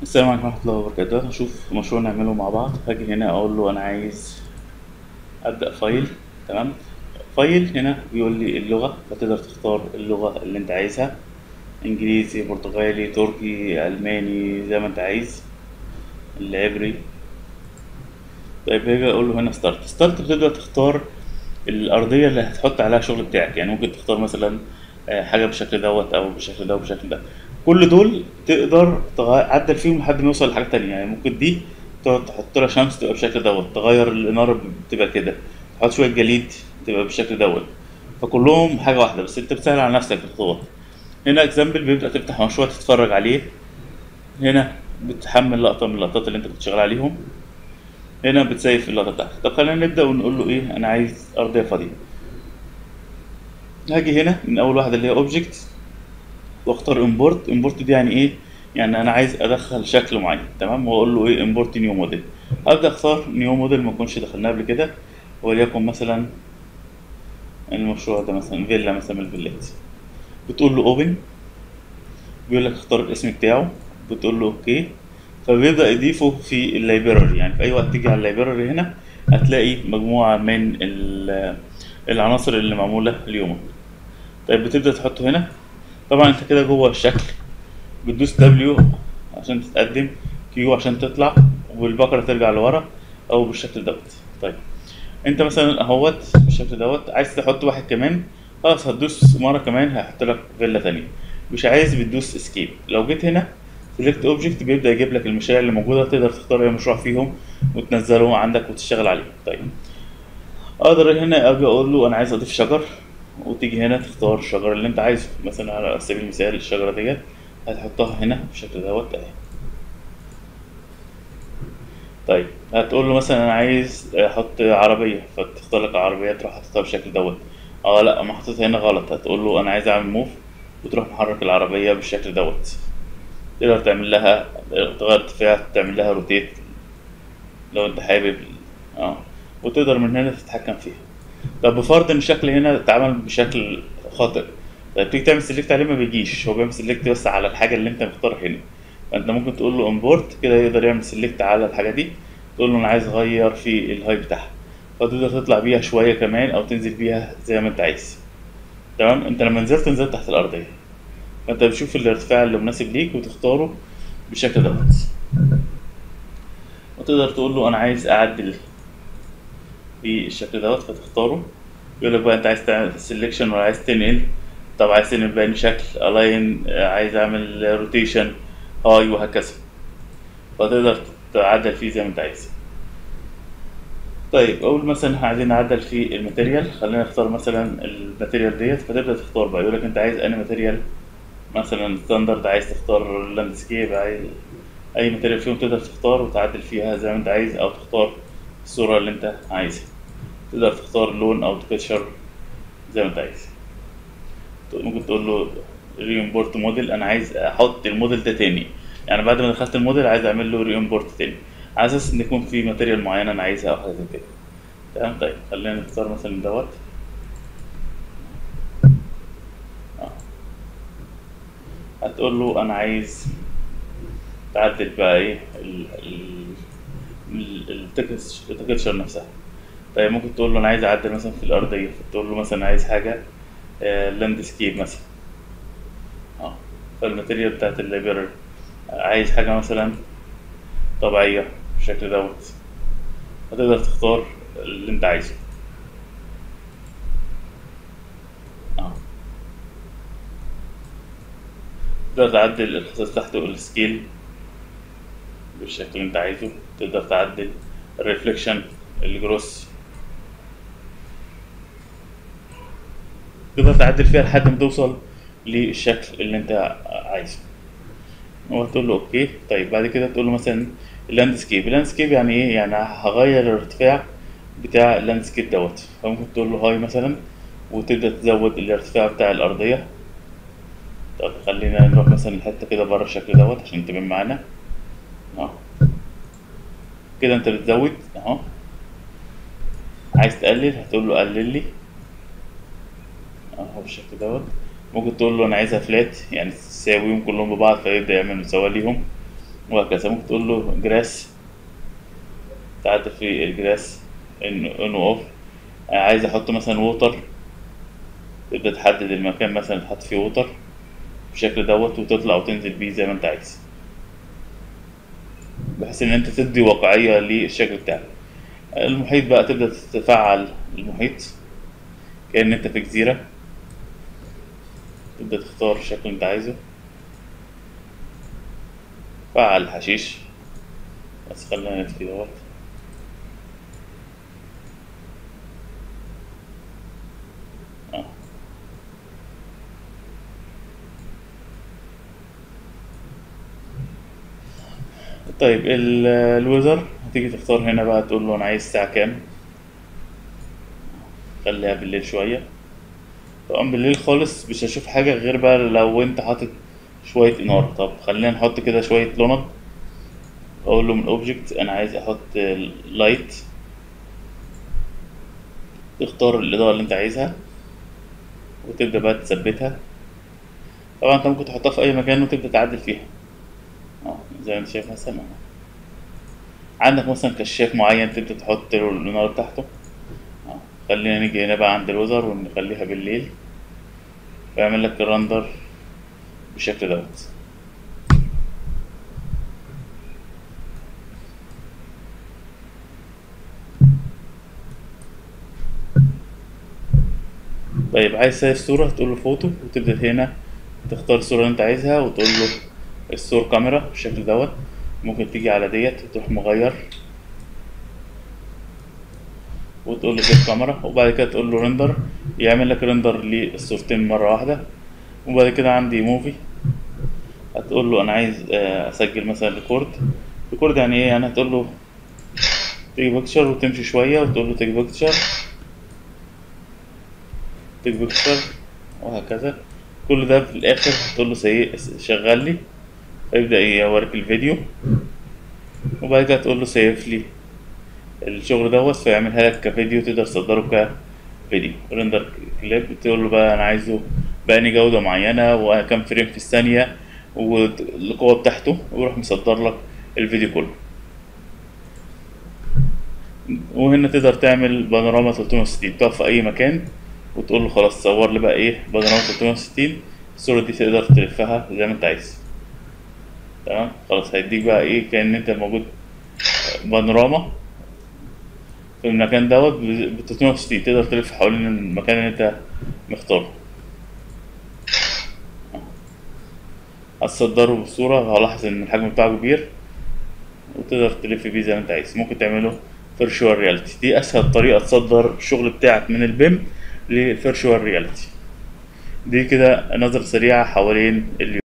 السلام عليكم ورحمة الله وبركاته نشوف مشروع نعمله مع بعض هاجي هنا اقول له انا عايز ابدأ فايل تمام فايل هنا بيقول لي اللغة فتقدر تختار اللغة اللي انت عايزها انجليزي برتغالي تركي الماني زي ما انت عايز العبري طيب هاجي اقول له هنا ستارت ستارت بتقدر تختار الارضية اللي هتحط عليها الشغل بتاعك يعني ممكن تختار مثلا آه، حاجة بالشكل دوت او بالشكل ده وبالشكل ده كل دول تقدر تعدل فيهم لحد ما يوصل لحاجة تانية يعني ممكن دي تقعد تحط لها شمس تبقى بالشكل دوت تغير الإنارة تبقى كده تحط شوية جليد تبقى بالشكل دوت فكلهم حاجة واحدة بس انت بتسهل على نفسك الخطوات هنا اكزامبل بيبدأ تفتح مشروع تتفرج عليه هنا بتحمل لقطة من اللقطات اللي انت كنت شغال عليهم هنا بتسيف اللقطة بتاعتك طب خلينا نبدأ ونقول له ايه انا عايز أرضية فاضية هاجي هنا من أول واحدة اللي هي اوبجكت واختار امبورت امبورت دي يعني ايه يعني انا عايز ادخل شكل معين تمام واقول له ايه امبورت نيو موديل ابدا اختار نيو موديل ما كنتش دخلناه قبل كده وليكن مثلا المشروع ده مثلا فيلا مثلا من الفيلات بتقول له اوبن بيقول لك اختار الاسم بتاعه بتقول له اوكي فبيبدا يضيفه في اللايبراري يعني في اي وقت تيجي على اللايبراري هنا هتلاقي مجموعه من ال- العناصر اللي معموله اليوم طيب بتبدا تحطه هنا طبعا انت كده جوه الشكل بتدوس دبليو عشان تتقدم كيو عشان تطلع والبقرة ترجع لورا او بالشكل دوت طيب انت مثلا اهوت بالشكل دوت عايز تحط واحد كمان خلاص هتدوس مرة كمان هيحط لك فيلا تانية مش عايز بتدوس اسكيب لو جيت هنا سيلكت اوبجكت بيبدأ يجيب لك المشاريع اللي موجودة تقدر تختار اي مشروع فيهم وتنزله عندك وتشتغل عليه طيب اقدر هنا اجي اقول له انا عايز اضيف شجر وتيجي هنا تختار الشجرة اللي انت عايزه مثلا على سبيل المثال الشجرة ديت هتحطها هنا بالشكل دوت اهي طيب هتقول له مثلا انا عايز احط عربية فتختار لك عربية تروح حاططها بالشكل دوت اه لا ما حطيتها هنا غلط هتقول له انا عايز اعمل موف وتروح محرك العربية بالشكل دوت تقدر تعمل لها تغير ارتفاع تعمل لها روتيت لو انت حابب اه وتقدر من هنا تتحكم فيها طب بفرض ان الشكل هنا اتعمل بشكل خاطئ طيب تيجي تعمل سيلكت عليه ما بيجيش هو بيعمل سيلكت بس على الحاجه اللي انت مختارها هنا فانت ممكن تقول له امبورت كده يقدر يعمل سيلكت على الحاجه دي تقول له انا عايز اغير في الهاي بتاعها فتقدر تطلع بيها شويه كمان او تنزل بيها زي ما انت عايز تمام انت لما نزلت نزلت تحت الارضيه فانت بتشوف الارتفاع اللي مناسب ليك وتختاره بالشكل دوت وتقدر تقول له انا عايز اعدل في الشكل دوت فتختاره يقول لك بقى انت عايز تعمل سيلكشن ولا عايز تنقل طب عايز تنقل بأي شكل الاين عايز اعمل روتيشن هاي وهكذا فتقدر تعدل فيه زي ما انت عايز طيب اقول مثلا احنا عايزين نعدل في الماتيريال خلينا نختار مثلا الماتيريال ديت فتبدا تختار بقى يقول لك انت عايز انهي ماتيريال مثلا ستاندرد عايز تختار لاندسكيب عايز اي ماتيريال فيهم تقدر تختار وتعدل فيها زي ما انت عايز او تختار الصورة اللي انت عايزها تقدر تختار لون او تكتشر زي ما انت عايز ممكن تقول له ريمبورت موديل انا عايز احط الموديل ده تاني يعني بعد ما دخلت الموديل عايز اعمل له ريمبورت تاني على اساس ان يكون في ماتيريال معينه انا عايزها او حاجه زي كده تمام طيب خلينا نختار مثلا دوت آه. هتقول له انا عايز تعدل بقى ايه ال ال التكتشر نفسها طيب ممكن تقول له انا عايز اعدل مثلا في الارضيه فتقول له مثلا عايز حاجه لاندسكيب مثلا اه فالماتيريال بتاعت اللايبراري عايز حاجه مثلا طبيعيه بالشكل دوت فتقدر تختار اللي انت عايزه اه تقدر تعدل الخصائص تحته السكيل بالشكل اللي انت عايزه تقدر تعدل الريفليكشن الجروس تقدر تعدل فيها لحد ما توصل للشكل اللي انت عايزه وتقول له اوكي طيب بعد كده تقول له مثلا اللاندسكيب اللاندسكيب يعني ايه يعني هغير الارتفاع بتاع اللاندسكيب دوت فممكن تقول له هاي مثلا وتبدا تزود الارتفاع بتاع الارضيه طب خلينا نروح مثلا لحته كده بره الشكل دوت عشان تبان معانا اهو كده انت بتزود اهو عايز تقلل هتقول له قلل لي اهو بالشكل دوت ممكن تقول له انا عايزها فلات يعني تساويهم كلهم ببعض فيبدا يعمل مساواة ليهم وهكذا ممكن تقول له جراس تعدل في الجراس ان اون اوف عايز احط مثلا ووتر تبدأ تحدد المكان مثلا تحط فيه ووتر بالشكل دوت وتطلع وتنزل بيه زي ما انت عايز بحيث ان انت تدي واقعية للشكل بتاعك المحيط بقى تبدأ تفعل المحيط كأن انت في جزيرة تبدأ تختار الشكل اللي انت عايزه فعل الحشيش بس خلينا نطفي دوت اه طيب ال- الويزر هتيجي تختار هنا بقى تقول له انا عايز الساعة كام خليها بالليل شوية طبعا بالليل خالص مش هشوف حاجة غير بقى لو انت حاطط شوية إنارة طب خلينا نحط كده شوية لوند أقول له من اوبجكت أنا عايز أحط لايت تختار الإضاءة اللي أنت عايزها وتبدأ بقى تثبتها طبعا أنت ممكن تحطها في أي مكان وتبدأ تعدل فيها اه زي ما أنت شايف مثلا أهو. عندك مثلا كشاف معين تبدأ تحط له الإنارة بتاعته اه خلينا نيجي هنا بقى عند الوزر ونخليها بالليل ويعمل لك الرندر بالشكل دوت طيب عايز سايب الصورة تقول له فوتو وتبدأ هنا تختار الصورة اللي انت عايزها وتقول له الصور كاميرا بالشكل دوت ممكن تيجي على ديت وتروح مغير وتقول له سيف كاميرا وبعد كده تقول له ريندر يعمل لك ريندر للصورتين مرة واحدة وبعد كده عندي موفي هتقول له انا عايز آه، اسجل مثلا ريكورد ريكورد يعني ايه يعني هتقول له تيجي بيكتشر وتمشي شوية وتقول له تيجي بيكتشر تيجي بيكتشر وهكذا كل ده في الاخر هتقول له سي... شغل لي فيبدأ يوريك الفيديو وبعد كده تقول له سيف لي الشغل دوت فيعملها لك كفيديو تقدر تصدره كفيديو ريندر كليب تقول له بقى انا عايزه بأني جودة معينة وكم فريم في الثانية والقوة بتاعته ويروح مصدر لك الفيديو كله وهنا تقدر تعمل بانوراما 360 تقف في اي مكان وتقول له خلاص صور لي بقى ايه بانوراما 360 الصورة دي تقدر تلفها زي ما انت عايز تمام خلاص هيديك بقى ايه كأن انت موجود بانوراما في المكان دوت ب 360 تقدر تلف حوالين المكان اللي انت مختاره هتصدره بصورة هلاحظ ان الحجم بتاعه كبير وتقدر تلف بيه زي ما انت عايز ممكن تعمله فيرشوال رياليتي دي اسهل طريقة تصدر الشغل بتاعك من البيم لفيرشوال رياليتي دي كده نظرة سريعة حوالين اليوم